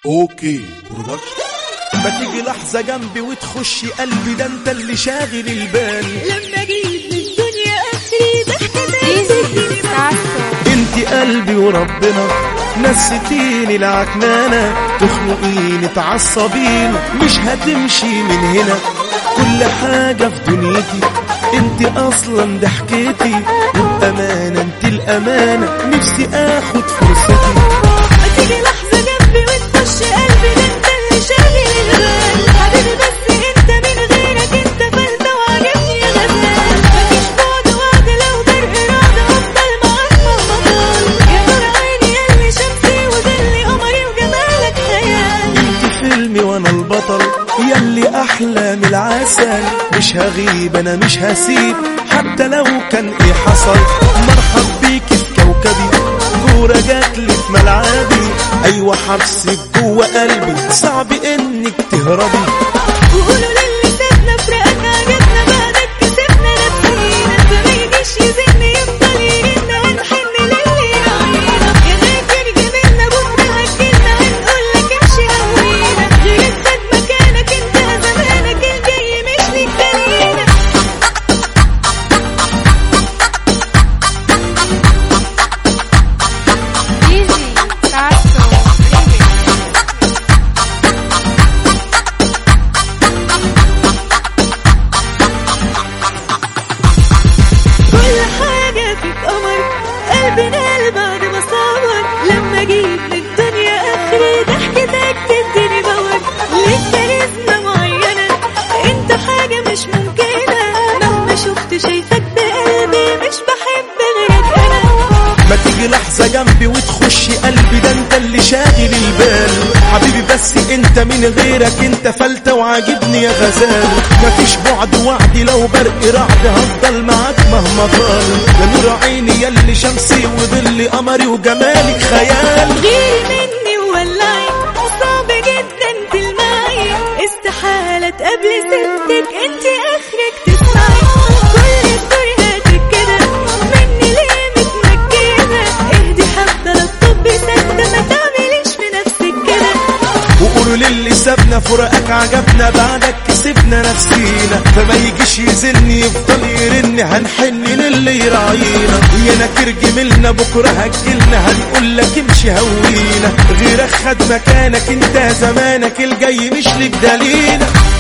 اوكي برودكشن ما تيجي لحظة جنبي وتخشي قلبي ده انت اللي شاغل البال لما جيت الدنيا اخري ضحكت انت قلبي وربنا نستيني العكنانة تخنقيني تعصبين مش هتمشي من هنا كل حاجة في دنيتي انت اصلا ضحكتي والامانة انت الامانة نفسي اخد فرصتي ما تيجي لحظة جنبي وتخش قلبي ده انت اللي شاغل البال حبيبي بس انت من غيرك انت فلتة وعجبني يا غزال مفيش بعد وعد لو برق رعد افضل معاك مهما طال يا نور عيني يا اللي شمسي وظلي قمري وجمالك خيال انت فيلمي وانا البطل يلي احلى من العسل مش هغيب انا مش هسيب حتى لو كان ايه حصل مرحب بيكي في كوكبي كورة جاتلي في ملعبي ايوه حبسك جوه قلبي صعب انك تهربي وقولوا للي سابنا فراقك عجبنا بعدك كسبنا نفسينا فما يجيش يزن يفضل يرن ونحن للي يراعينا يا غافر جميلنا بكره هتجيلنا هنقول لك امشي هوينا غير خد مكانك انت زمانك الجاي مش ليك تانينا Easy, Castro, Remix. كل حاجة فيك قمر قلبي نال بعد ما صور لما جيت للدنيا آخري ضحكتك تديني باور ليك كاريزما معينة انت حاجة مش ممكنة مهما شفت شايفك بقلبي مش بحب غيرك أنا ما تيجي لحظة جنبي وتخشي قلبي ده انت اللي شاغل البال حبيبي بس انت من غيرك انت فلتة وعاجبني يا غزال مفيش بعد وعدي لو برق رعد هفضل معاك مهما طال يا نور عيني يا اللي شمسي وظل قمري وجمالك خيال غيري مني وولعي صعب جدا تلمعي استحالة تقابلي سيرتك انت اخرك تسمعي كل الدنيا كده مني ليه متمكنة اهدي حبة لا تطبي سكتة ما تعمليش في نفسك كده وقولوا للي سابنا فراقك عجبنا بعدك كسبنا نفسينا فما يجيش يزن يفضل يرن هنحن للي يراعينا يا نكر جميلنا بكره هتجيلنا هنقول لك امشي هوينا غيرك خد مكانك انت زمانك الجاي مش لك دلينا